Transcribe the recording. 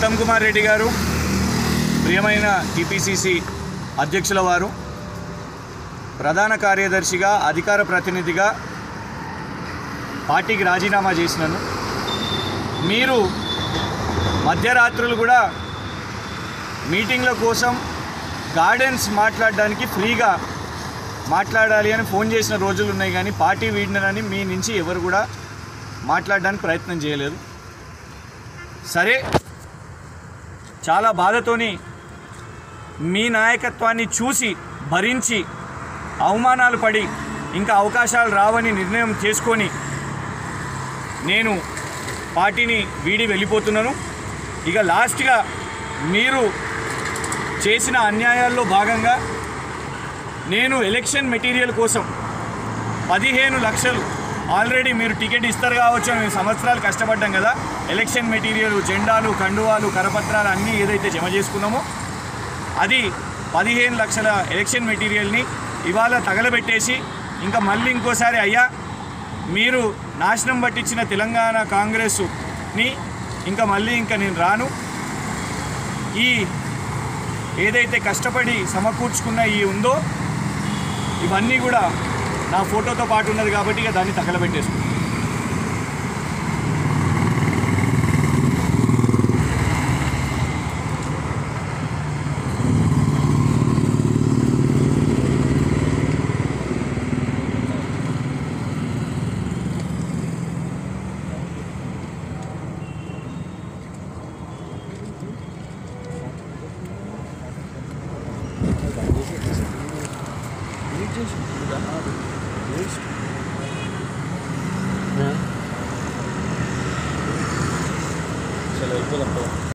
ఉత్తమ్ కుమార్ రెడ్డి గారు ప్రియమైన టిపిసిసి అధ్యక్షుల వారు ప్రధాన కార్యదర్శిగా అధికార ప్రతినిధిగా పార్టీకి రాజీనామా చేసినాను మీరు మధ్యరాత్రులు కూడా మీటింగ్ల కోసం గార్డెన్స్ మాట్లాడడానికి ఫ్రీగా మాట్లాడాలి అని ఫోన్ చేసిన రోజులు ఉన్నాయి కానీ పార్టీ వీడినని మీ నుంచి ఎవరు కూడా మాట్లాడడానికి ప్రయత్నం చేయలేదు సరే చాలా బాధతోని మీ నాయకత్వాన్ని చూసి భరించి అవమానాలు పడి ఇంకా అవకాశాలు రావని నిర్ణయం చేసుకొని నేను పార్టీని వీడి వెళ్ళిపోతున్నాను ఇక లాస్ట్గా మీరు చేసిన అన్యాయాల్లో భాగంగా నేను ఎలక్షన్ మెటీరియల్ కోసం పదిహేను లక్షలు ఆల్రెడీ మీరు టికెట్ ఇస్తారు కావచ్చు అని మేము సంవత్సరాలు కష్టపడ్డాం కదా ఎలక్షన్ మెటీరియల్ జెండాలు కండువాలు కరపత్రాలు అన్నీ ఏదైతే జమ చేసుకున్నామో అది పదిహేను లక్షల ఎలక్షన్ మెటీరియల్ని ఇవాళ తగలబెట్టేసి ఇంకా మళ్ళీ ఇంకోసారి అయ్యా మీరు నాశనం పట్టించిన తెలంగాణ కాంగ్రెస్ని ఇంకా మళ్ళీ ఇంకా నేను రాను ఈ ఏదైతే కష్టపడి సమకూర్చుకున్న ఈ ఉందో ఇవన్నీ కూడా నా ఫోటోతో పాటు ఉన్నది కాబట్టి ఇక దాన్ని తగలబెట్టేసుకున్నాను చలో వెళ్ళిపోదాం